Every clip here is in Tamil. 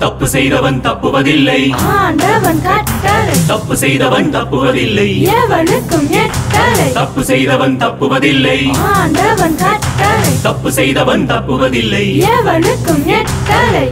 தப்பு செய்தவன் தப்புவதில்லை ஆண்டவன் கட்டளை தப்பு செய்தவன் தப்புவதில்லை எவனுக்கும் எட்டளை தப்பு செய்தவன் தப்புவதில்லை ஆண்டவன் கட்டளை தப்பு செய்தவன் தப்புவதில்லை எவனுக்கும் எட்டளை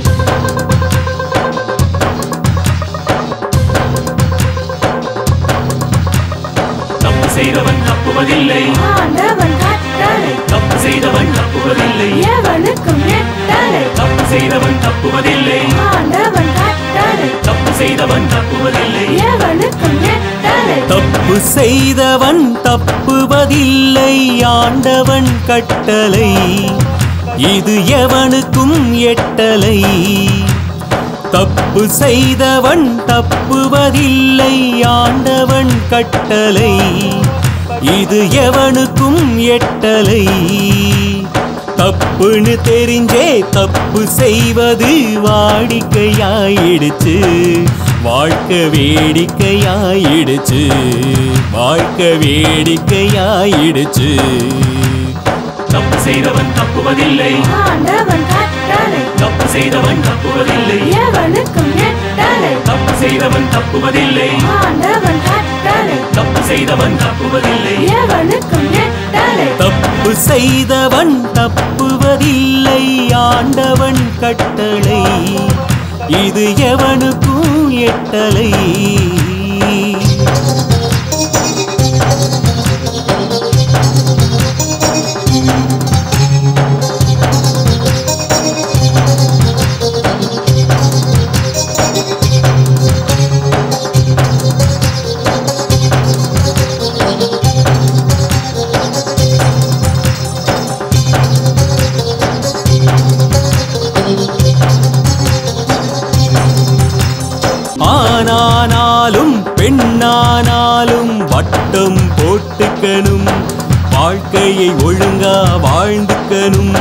தப்பு செய்தவன் தப்புவதில்லை ஆண்டவன் கட்டளை தப்பு செய்தவன் தப்புவதில்லை எவனுக்கும் எட்டளை தப்பு செய்தவன் தப்புவதில்லை ஆண்டவன் கட்டளை தப்பு செய்தவன் தப்புவதில்லை எவனுக்கும் எட்டளை தப்பு செய்தவன் தப்புவதில்லை ஆண்டவன் கட்டளை இது எவனுக்கும் எட்டலை தப்பு செய்தவன் தப்புவதில்லை ஆண்டவன் கட்டளை இது எவனுக்கும் எட்டலை தப்புன்னு தெரிஞ்சே தப்பு செய்வது வாடிக்கையாயிடுச்சு வாழ்க்கை வேடிக்கையாயிடுச்சு வாழ்க்கை வேடிக்கையாயிடுச்சு தப்பு செய்தவன் தப்புவதில்லை ஆண்டவன் கட்டளை தப்பு செய்தவன் தப்புவதில்லை எவனுக்கும் எட்டளை தப்பு செய்தவன் தப்புவதில்லை ஆண்டவன் கட்டளை தப்பு செய்தவன் தப்புவதில்லை எவனுக்கும் எட்டளை தப்பு செய்தவன் தப்புவதில்லை ஆண்டவன் கட்டளை இது எவனுக்கும் எட்டலை ஆனானாலும் பெண்ணானாலும் வட்டம் போட்டுக்கணும் வாழ்க்கையை ஒழுங்கா வாழ்ந்துக்கணும்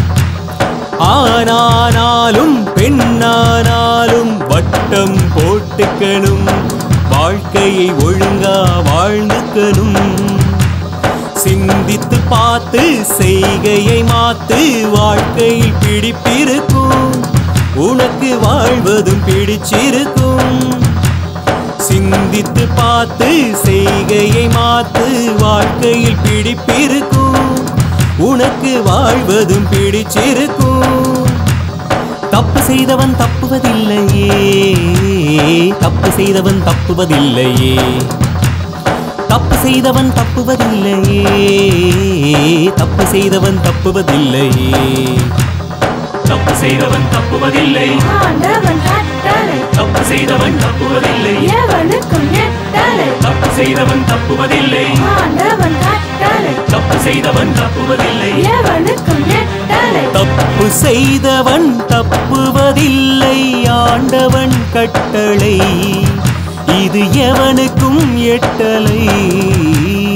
ஆனானாலும் பெண்ணானாலும் வட்டம் போட்டுக்கணும் வாழ்க்கையை ஒழுங்கா வாழ்ந்துக்கணும் சிந்தித்து பார்த்து செய்கையை மாத்து வாழ்க்கையில் பிடிப்பிருக்கும் உனக்கு வாழ்வதும் பிடிச்சிருக்கும் சிந்தித்து பார்த்து செய்கையை மாத்து வாழ்க்கையில் பிடிப்பிருக்கும் உனக்கு வாழ்வதும் பிடிச்சிருக்கும் தப்பு செய்தவன் தப்புவதில்லையே தப்பு செய்தவன் தப்புவதில்லையே தப்பு செய்தவன் தப்புவதில்லையே தப்பு செய்தவன் தப்புவதில்லையே தப்பு செய்தவன் தப்புவதில்லை ஆண்டவன் கட்டளை தப்பு செய்தவன் தப்புவதில்லை எவனுக்கும் எட்டளை தப்பு செய்தவன் தப்புவதில்லை ஆண்டவன் கட்டளை தப்பு செய்தவன் தப்புவதில்லை எவனுக்கும் எட்டளை தப்பு செய்தவன் தப்புவதில்லை ஆண்டவன் கட்டளை இது எவனுக்கும் எட்டலை